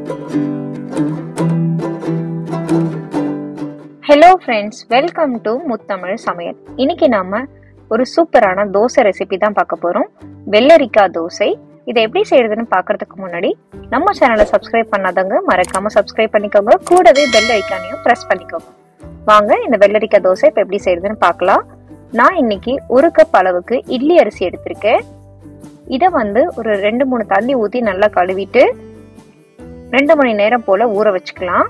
hello friends welcome to Muthamizh Samayal இன்னைக்கு நாம ஒரு சூப்பரான தோசை ரெசிபி தான் பார்க்க போறோம் வெள்ளரிக்காய் தோசை இதை எப்படி செய்யறதுன்னு பார்க்கறதுக்கு முன்னாடி நம்ம சேனலை சப்ஸ்கிரைப் பண்ணாதவங்க மறக்காம சப்ஸ்கிரைப் பண்ணிக்கோங்க கூடவே பெல் ஐக்கானையும் ப்ரெஸ் பண்ணிக்கோங்க வாங்க இந்த வெள்ளரிக்காய் தோசை இப்போ எப்படி செய்யறதுன்னு பார்க்கலாம் நான் இன்னைக்கு ஒரு கப் அளவுக்கு இட்லி அரிசி எடுத்திருக்கேன் இதை வந்து ஒரு ரெண்டு மூணு தண்ணி ஊற்றி நல்லா கழுவிட்டு ரெண்டு மணி நேரம் போல ஊற வச்சுக்கலாம்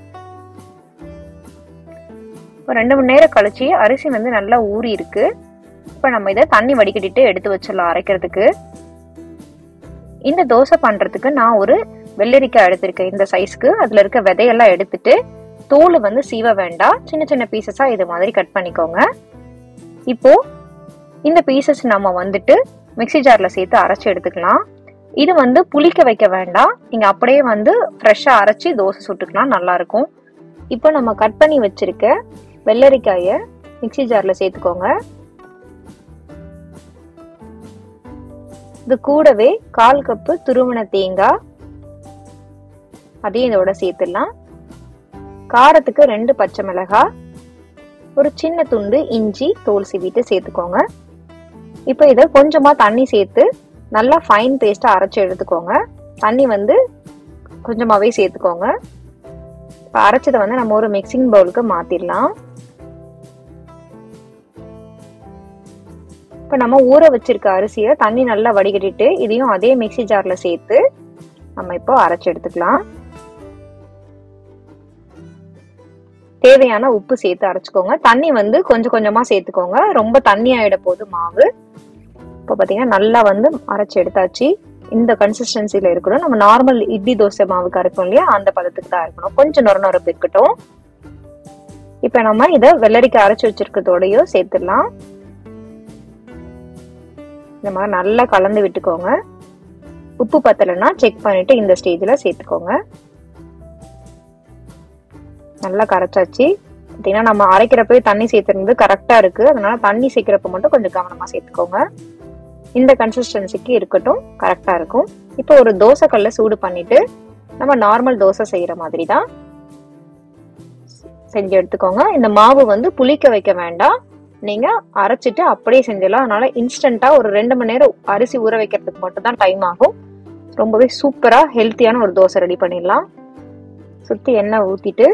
இப்போ ரெண்டு மணி நேரம் கழிச்சு அரிசி வந்து நல்லா ஊறி இருக்கு இப்போ நம்ம இதை தண்ணி வடிகட்டிட்டு எடுத்து வச்சிடலாம் அரைக்கிறதுக்கு இந்த தோசை பண்றதுக்கு நான் ஒரு வெள்ளரிக்காய் எடுத்திருக்கேன் இந்த சைஸ்க்கு அதுல இருக்க விதையெல்லாம் எடுத்துட்டு தோல் வந்து சீவ வேண்டாம் சின்ன சின்ன பீசஸா இது மாதிரி கட் பண்ணிக்கோங்க இப்போ இந்த பீசஸ் நம்ம வந்துட்டு மிக்சி ஜார்ல சேர்த்து அரைச்சி எடுத்துக்கலாம் இது வந்து புளிக்க வைக்க வேண்டாம் நீங்க அப்படியே வந்து ஃப்ரெஷ்ஷா அரைச்சி தோசை சுட்டுக்கலாம் நல்லா இருக்கும் இப்போ நம்ம கட் பண்ணி வச்சிருக்க வெள்ளரிக்காய மிக்சி ஜார்ல சேர்த்துக்கோங்க இது கூடவே கால் கப்பு துருவன தேங்காய் அதையும் இதோட சேர்த்துடலாம் காரத்துக்கு ரெண்டு பச்சை மிளகாய் ஒரு சின்ன துண்டு இஞ்சி தோல் சீவிட்டு சேர்த்துக்கோங்க இப்போ இதை கொஞ்சமா தண்ணி சேர்த்து நல்லா ஃபைன் பேஸ்டா அரைச்சி எடுத்துக்கோங்க தண்ணி வந்து கொஞ்சமாவே சேர்த்துக்கோங்க இப்போ அரைச்சதை வந்து நம்ம ஒரு மிக்சிங் பவுலுக்கு மாத்திடலாம் இப்போ நம்ம ஊற வச்சிருக்க அரிசியை தண்ணி நல்லா வடிகட்டிட்டு இதையும் அதே மிக்சி ஜார்ல சேர்த்து நம்ம இப்போ அரைச்சு எடுத்துக்கலாம் தேவையான உப்பு சேர்த்து அரைச்சுக்கோங்க தண்ணி வந்து கொஞ்சம் கொஞ்சமா சேர்த்துக்கோங்க ரொம்ப தண்ணி ஆயிட போது மாவு இப்போ பார்த்தீங்கன்னா நல்லா வந்து அரைச்சு எடுத்தாச்சு இந்த கன்சிஸ்டன்சில இருக்கணும் நம்ம நார்மல் இட்லி தோசை மாவுக்கு அரைக்கும் இல்லையா அந்த பதத்துக்கு தான் இருக்கணும் கொஞ்சம் நொர நொரப்பு இருக்கட்டும் இப்ப நம்ம இதை வெள்ளரிக்காய் அரைச்சு வச்சிருக்கிறதோடயும் சேர்த்துடலாம் இந்த மாதிரி நல்லா கலந்து விட்டுக்கோங்க உப்பு பத்தலைன்னா செக் பண்ணிட்டு இந்த ஸ்டேஜ்ல சேர்த்துக்கோங்க நல்லா கரைச்சாச்சு பார்த்தீங்கன்னா நம்ம அரைக்கிறப்பவே தண்ணி சேர்த்துறது கரெக்டா இருக்கு அதனால தண்ணி சேர்க்கிறப்ப மட்டும் கொஞ்சம் கவனமா சேர்த்துக்கோங்க இந்த கன்சிஸ்டன்சிக்கு இருக்கட்டும் கரெக்டா இருக்கும் இப்போ ஒரு தோசை கல்ல சூடு பண்ணிட்டு நம்ம நார்மல் தோசை செய்யற மாதிரி தான் செஞ்சு எடுத்துக்கோங்க இந்த மாவு வந்து புளிக்க வைக்க வேண்டாம் நீங்க அரைச்சிட்டு அப்படியே செஞ்சிடலாம் அதனால இன்ஸ்டன்டா ஒரு ரெண்டு மணி நேரம் அரிசி ஊற வைக்கிறதுக்கு மட்டும் தான் டைம் ஆகும் ரொம்பவே சூப்பரா ஹெல்த்தியான ஒரு தோசை ரெடி பண்ணிடலாம் சுத்தி எண்ணெய் ஊத்திட்டு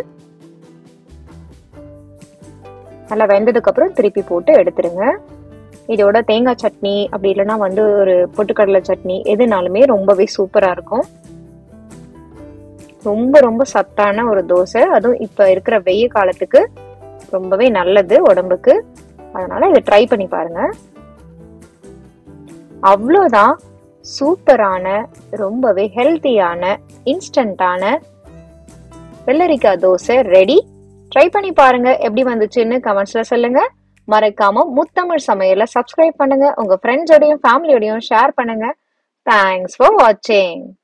நல்லா வெந்ததுக்கு அப்புறம் திருப்பி போட்டு எடுத்துருங்க இதோட தேங்காய் சட்னி அப்படி இல்லைன்னா வந்து ஒரு பொட்டுக்கடலை சட்னி எதுனாலுமே ரொம்பவே சூப்பரா இருக்கும் ரொம்ப ரொம்ப சத்தான ஒரு தோசை அதுவும் இப்ப இருக்கிற வெய்ய காலத்துக்கு ரொம்பவே நல்லது உடம்புக்கு அதனால இதை ட்ரை பண்ணி பாருங்க அவ்வளோதான் சூப்பரான ரொம்பவே ஹெல்த்தியான இன்ஸ்டன்டான வெள்ளரிக்காய் தோசை ரெடி ட்ரை பண்ணி பாருங்க எப்படி வந்துச்சுன்னு கமெண்ட்ஸ்ல சொல்லுங்க மறக்காம முத்தமிழ் சமையல சப்ஸ்கிரைப் பண்ணுங்க உங்க ஃப்ரெண்ட்ஸோடையும் ஃபேமிலியோடையும் ஷேர் பண்ணுங்க தேங்க்ஸ் ஃபார் வாட்சிங்